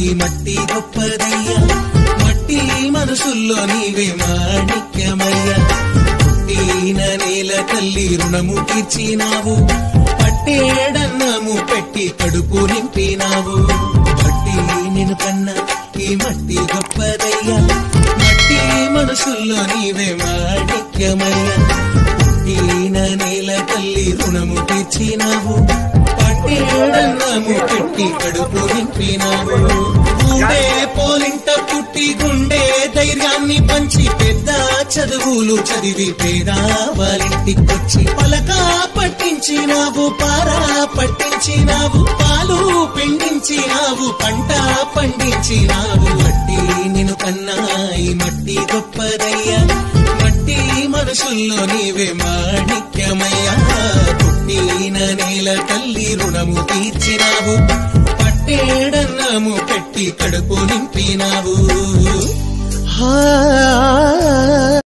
ఈ మట్టి గొప్పదయ్యా మట్టి మనసుల్లో నీవే మాణిక్యమయ్యా పుట్టిన నేల తల్లి రుణము తీర్చినావు పట్టేడన్నము పెట్టి కడుపు నింపినావు మట్టి నేను కన్నా ఈ మట్టి గొప్పదయ్యా మట్టి మనసుల్లో నీవే మాణిక్యమయ్యా పుట్టిన నేల తల్లి రుణము తీర్చినావు పట్టేడన్నము పెట్టి కడుపు నింపినావు గుండె పోలింట పుట్టి గుండె ధైర్యాన్ని పంచి పెద్ద చదువులు చదివి పేరావాలింటికొచ్చి పలక పట్టించినావు పారా పట్టించినావు పాలు పిండించినావు పంట పండించినావు మట్టి నిన్ను కన్నా ఈ మట్టి గొప్పదయ్యా మట్టి మనసుల్లో నీవే మాణిక్యమయ్యా పుట్టిన నేల తల్లి రుణము తీర్చినావు పట్టేడన్నము పెట్టి కడుపు నింపినావు హా